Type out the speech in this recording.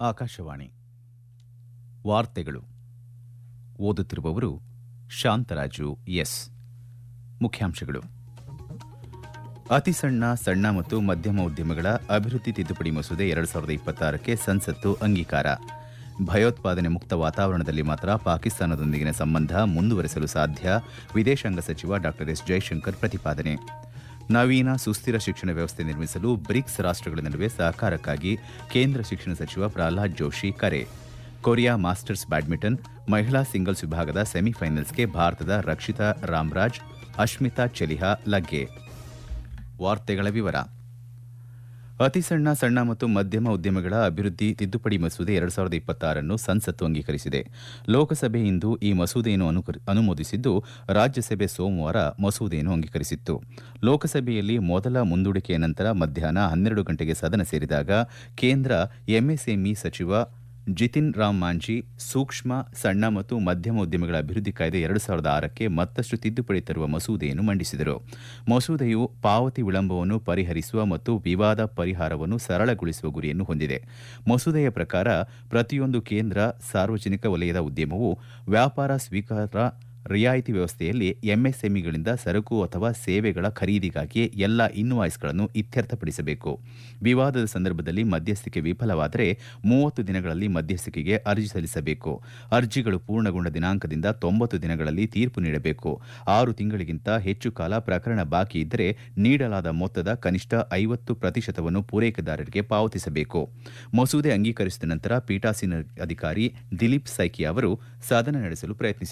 ಆಕಾಶವಾಣಿ ವಾರ್ತೆಗಳು ಓದುತ್ತಿರುವವರು ಶಾಂತರಾಜು ಎಸ್ ಮುಖ್ಯಾಂಶಗಳು ಅತಿ ಸಣ್ಣ ಸಣ್ಣ ಮತ್ತು ಮಧ್ಯಮ ಉದ್ಯಮಗಳ ಅಭಿವೃದ್ಧಿ ತಿದ್ದುಪಡಿ ಮಸೂದೆ ಎರಡು ಸಾವಿರದ ಇಪ್ಪತ್ತಾರಕ್ಕೆ ಸಂಸತ್ತು ಅಂಗೀಕಾರ ಭಯೋತ್ಪಾದನೆ ಮುಕ್ತ ವಾತಾವರಣದಲ್ಲಿ ಮಾತ್ರ ಪಾಕಿಸ್ತಾನದೊಂದಿಗಿನ ಸಂಬಂಧ ಮುಂದುವರೆಸಲು ಸಾಧ್ಯ ವಿದೇಶಾಂಗ ಸಚಿವ ಡಾ ಎಸ್ ಜೈಶಂಕರ್ ಪ್ರತಿಪಾದನೆ ನವೀನ ಸುಸ್ಥಿರ ಶಿಕ್ಷಣ ವ್ಯವಸ್ಥೆ ನಿರ್ಮಿಸಲು ಬ್ರಿಕ್ಸ್ ರಾಷ್ಟಗಳ ನಡುವೆ ಸಹಕಾರಕ್ಕಾಗಿ ಕೇಂದ್ರ ಶಿಕ್ಷಣ ಸಚಿವ ಪ್ರಹ್ಲಾದ್ ಜೋಶಿ ಕರೆ ಕೊರಿಯಾ ಮಾಸ್ಟರ್ಸ್ ಬ್ಯಾಡ್ಮಿಂಟನ್ ಮಹಿಳಾ ಸಿಂಗಲ್ಸ್ ವಿಭಾಗದ ಸೆಮಿಫೈನಲ್ಸ್ಗೆ ಭಾರತದ ರಕ್ಷಿತಾ ರಾಮ್ರಾಜ್ ಅಶ್ಮಿತಾ ಚೆಲಿಹಾ ಲಗ್ಗೆ ವಾರ್ತೆಗಳ ವಿವರ ಅತಿ ಸಣ್ಣ ಸಣ್ಣ ಮತ್ತು ಮಧ್ಯಮ ಉದ್ಯಮಗಳ ಅಭಿವೃದ್ಧಿ ತಿದ್ದುಪಡಿ ಮಸೂದೆ ಎರಡು ಸಾವಿರದ ಇಪ್ಪತ್ತಾರನ್ನು ಸಂಸತ್ತು ಅಂಗೀಕರಿಸಿದೆ ಲೋಕಸಭೆ ಇಂದು ಈ ಮಸೂದೆಯನ್ನು ಅನುಮೋದಿಸಿದ್ದು ರಾಜ್ಯಸಭೆ ಸೋಮವಾರ ಮಸೂದೆಯನ್ನು ಅಂಗೀಕರಿಸಿತ್ತು ಲೋಕಸಭೆಯಲ್ಲಿ ಮೊದಲ ಮುಂದೂಡಿಕೆಯ ನಂತರ ಮಧ್ಯಾಹ್ನ ಹನ್ನೆರಡು ಗಂಟೆಗೆ ಸದನ ಸೇರಿದಾಗ ಕೇಂದ್ರ ಎಂಎಸ್ಎಂಇ ಸಚಿವ ಜಿತಿನ್ ರಾಮ್ ಮಾಂಜಿ ಸೂಕ್ಷ್ಮ ಸಣ್ಣ ಮತ್ತು ಮಧ್ಯಮ ಉದ್ಯಮಗಳ ಅಭಿವೃದ್ಧಿ ಕಾಯ್ದೆ ಎರಡು ಸಾವಿರದ ಆರಕ್ಕೆ ಮತ್ತಷ್ಟು ತಿದ್ದುಪಡಿ ತರುವ ಮಸೂದೆಯನ್ನು ಮಂಡಿಸಿದರು ಮಸೂದೆಯು ಪಾವತಿ ವಿಳಂಬವನ್ನು ಪರಿಹರಿಸುವ ಮತ್ತು ವಿವಾದ ಪರಿಹಾರವನ್ನು ಸರಳಗೊಳಿಸುವ ಗುರಿಯನ್ನು ಹೊಂದಿದೆ ಮಸೂದೆಯ ಪ್ರಕಾರ ಪ್ರತಿಯೊಂದು ಕೇಂದ್ರ ಸಾರ್ವಜನಿಕ ವಲಯದ ಉದ್ಯಮವು ವ್ಯಾಪಾರ ಸ್ವೀಕಾರ ರಿಯಾಯಿತಿ ವ್ಯವಸ್ಥೆಯಲ್ಲಿ ಎಂಎಸ್ಎಂಇಗಳಿಂದ ಸರಕು ಅಥವಾ ಸೇವೆಗಳ ಖರೀದಿಗಾಗಿ ಎಲ್ಲ ಇನ್ವಾಯ್ಸ್ಗಳನ್ನು ಇತ್ಯರ್ಥಪಡಿಸಬೇಕು ವಿವಾದದ ಸಂದರ್ಭದಲ್ಲಿ ಮಧ್ಯಸ್ಥಿಕೆ ವಿಫಲವಾದರೆ ಮೂವತ್ತು ದಿನಗಳಲ್ಲಿ ಮಧ್ಯಸ್ಥಿಕೆಗೆ ಅರ್ಜಿ ಸಲ್ಲಿಸಬೇಕು ಅರ್ಜಿಗಳು ಪೂರ್ಣಗೊಂಡ ದಿನಾಂಕದಿಂದ ತೊಂಬತ್ತು ದಿನಗಳಲ್ಲಿ ತೀರ್ಪು ನೀಡಬೇಕು ಆರು ತಿಂಗಳಿಗಿಂತ ಹೆಚ್ಚು ಕಾಲ ಪ್ರಕರಣ ಬಾಕಿ ಇದ್ದರೆ ನೀಡಲಾದ ಮೊತ್ತದ ಕನಿಷ್ಠ ಐವತ್ತು ಪ್ರತಿಶತವನ್ನು ಪೂರೈಕೆದಾರರಿಗೆ ಪಾವತಿಸಬೇಕು ಮಸೂದೆ ಅಂಗೀಕರಿಸಿದ ನಂತರ ಪೀಠಾಸೀನ ಅಧಿಕಾರಿ ದಿಲೀಪ್ ಸೈಕಿ ಅವರು ಸದನ ನಡೆಸಲು ಪ್ರಯತ್ನಿಸಿದರು